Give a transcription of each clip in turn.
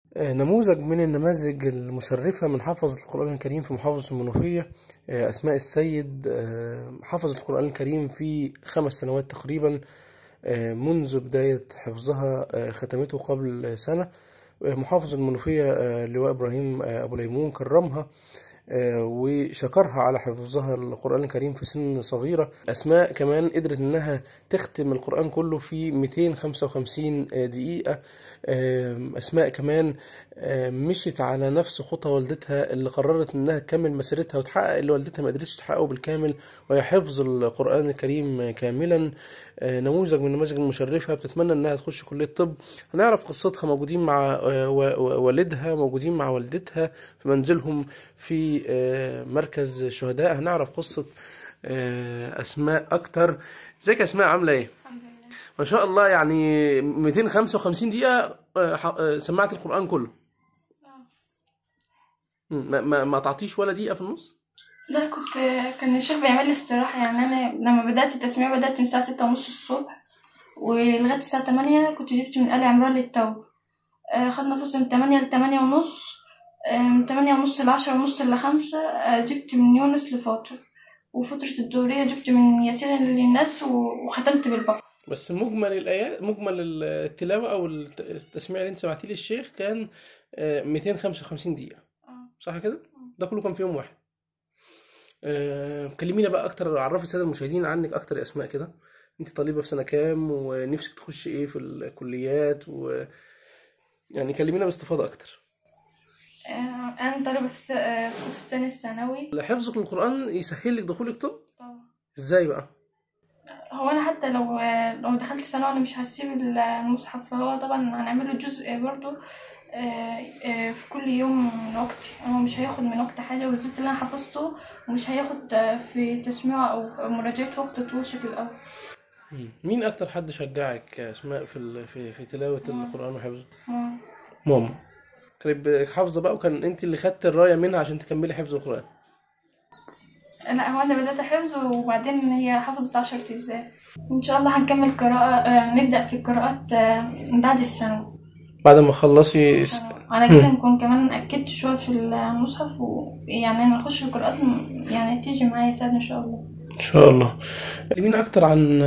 نموذج من النماذج المشرفة من حفظ القرآن الكريم في محافظة المنوفية أسماء السيد حفظت القرآن الكريم في خمس سنوات تقريبا منذ بداية حفظها ختمته قبل سنة محافظ المنوفية اللواء إبراهيم أبو ليمون كرمها وشكرها على حفظها القرآن الكريم في سن صغيرة أسماء كمان قدرت إنها تختم القرآن كله في 255 دقيقة أسماء كمان مشت على نفس خطى والدتها اللي قررت إنها تكمل مسيرتها وتحقق اللي والدتها ما قدرتش تحققه بالكامل وهي حفظ القرآن الكريم كاملا نموذج من النماذج المشرفة بتتمنى إنها تخش كلية طب هنعرف قصتها موجودين مع والدها موجودين مع والدتها في منزلهم في مركز الشهداء هنعرف قصة أسماء أكتر ازيك يا أسماء عاملة إيه؟ الحمد لله ما شاء الله يعني 255 دقيقة سمعت القرآن كله ما, ما, ما تعطيش ولا دقيقة في النص؟ ده كنت كان الشيخ بيعمل لي استراحة يعني أنا لما بدأت التسميع بدأت من الساعة ستة ونص الصبح ولغاية الساعة تمانية كنت جبت من آل عمران للتوبة خدنا فصل من تمانية لتمانية ونص من تمانية ونص لعشرة ونص لخمسة جبت من يونس لفاطر وفترة الظهرية جبت من يسير للناس وختمت بالبقرة بس مجمل الآيات مجمل التلاوة أو التسميع اللي أنت سمعتيه للشيخ كان 255 دقيقة صح كده؟ ده كله كان في يوم واحد أه كلمينا بقى أكتر عرفي السادة المشاهدين عنك أكتر يا أسماء كده أنت طالبة في سنة كام ونفسك تخشي إيه في الكليات و يعني كلمينا باستفاضة أكتر أنا طالبة في الصف الثاني الثانوي حفظك للقرآن يسهل لك دخولك طب؟ طبعا إزاي بقى؟ هو أنا حتى لو لو دخلت ثانوي أنا مش هسيب المصحف فهو طبعا هنعمله جزء برضه في كل يوم من وقتي هو مش هياخد من وقت حاجة والزيت اللي أنا حفظته ومش هياخد في تسميعه أو مراجعة وقت طويل شكل الأول مين أكتر حد شجعك يا أسماء في في في تلاوة القرآن وحفظه؟ ماما ماما كانت حافظة بقى وكان أنت اللي خدت الراية منها عشان تكملي حفظ القرآن لا هو أنا بدأت حفظ وبعدين هي حفظت عشر أجزاء إن شاء الله هنكمل قراءة نبدأ في القراءات من بعد الثانوي بعد ما تخلصي على كده نكون كمان أكدت شوية في المصحف ويعني نخش القراءات يعني تيجي معايا سهل إن شاء الله إن شاء الله مين أكتر عن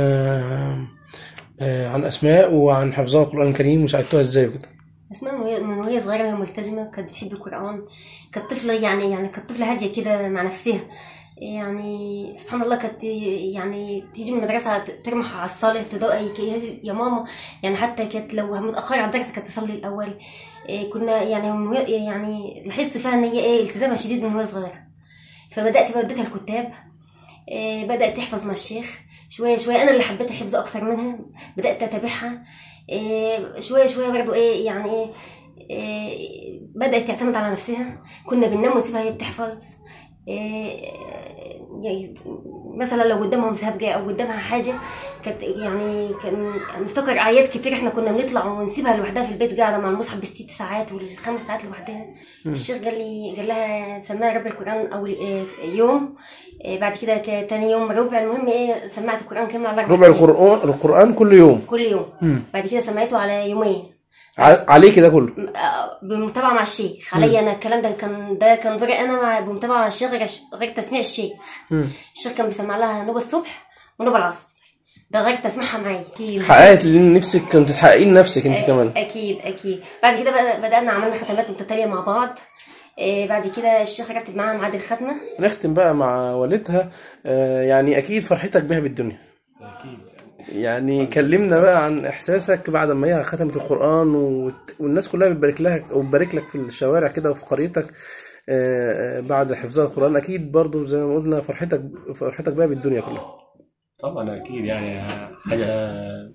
عن أسماء وعن حفظها القرآن الكريم وساعدتوها إزاي وكده اسماء من وهي صغيرة وهي ملتزمة كانت بتحب القرآن كانت طفلة يعني يعني كانت طفلة هادية كده مع نفسها يعني سبحان الله كانت يعني تيجي من المدرسة ترمح على الصالة تدقي يا ماما يعني حتى كانت لو متأخرة على الدرس كانت تصلي الأول إيه كنا يعني يعني لاحظت فيها إن هي إيه التزامها شديد من وهي صغيرة فبدأت بقى اديتها الكتاب إيه بدأت تحفظ مع الشيخ شوية شوية أنا اللي حبيت الحفظ أكتر منها بدأت أتابعها إيه شوية شوية برضو إيه يعني إيه, إيه بدأت تعتمد على نفسها كنا بننام ونسيبها هي بتحفظ إيه يعني مثلا لو قدامها مسابقة أو قدامها حاجة كانت يعني كان نفتكر آيات كتير إحنا كنا بنطلع ونسيبها لوحدها في البيت قاعدة مع المصحف بالست ساعات والخمس ساعات لوحدها الشيخ قال لي قال لها سماها رب القرآن أول يوم بعد كده تاني يوم ربع المهم إيه سمعت القرآن كامل على ربع القرآن القرآن كل يوم كل يوم مم. بعد كده سمعته على يومين عليكي ده كله بمتابعة مع الشيخ عليا انا الكلام ده كان ده كان دوري انا مع بمتابعة مع الشيخ غير, غير تسميع الشيخ مم. الشيخ كان بيسمع لها نوبة الصبح ونوبة العصر ده غير تسميعها معايا اكيد حققت اللي نفسك كنت تحققيه لنفسك انت كمان اكيد اكيد بعد كده بقى بدأنا عملنا ختمات متتالية مع بعض إيه بعد كده الشيخ رتب معاها ميعاد الختمة نختم بقى مع والدها آه يعني اكيد فرحتك بها بالدنيا اكيد يعني كلمنا بقى عن احساسك بعد ما هي ختمت القران والناس كلها بتبارك لها وبتبارك لك في الشوارع كده وفي قريتك بعد حفظها القران اكيد برضو زي ما قلنا فرحتك فرحتك بقى بالدنيا كلها طبعا اكيد يعني حاجه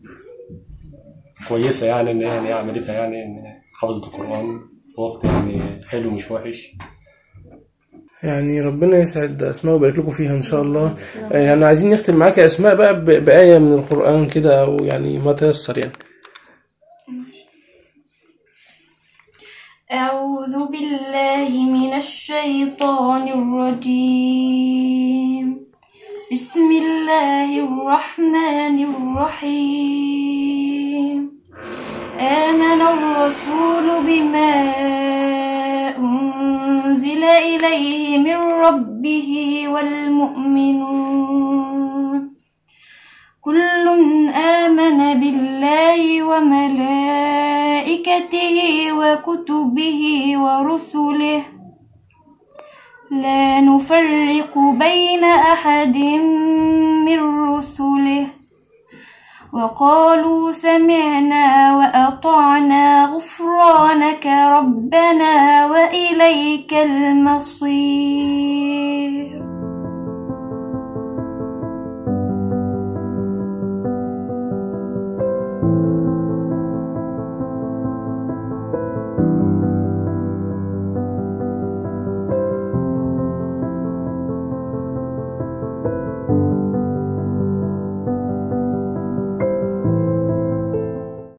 كويسه يعني ان هي عملتها يعني ان حفظت القران في وقت يعني حلو مش وحش يعني ربنا يسعد اسماء ويبارك لكم فيها ان شاء الله يعني عايزين نختم معاك يا اسماء بقى بايه من القران كده او يعني ما تيسر يعني أعوذ بالله من الشيطان الرجيم بسم الله الرحمن الرحيم آمن الرسول بما من ربه والمؤمنون كل آمن بالله وملائكته وكتبه ورسله لا نفرق بين أحد من رسله وقالوا سمعنا وأطعنا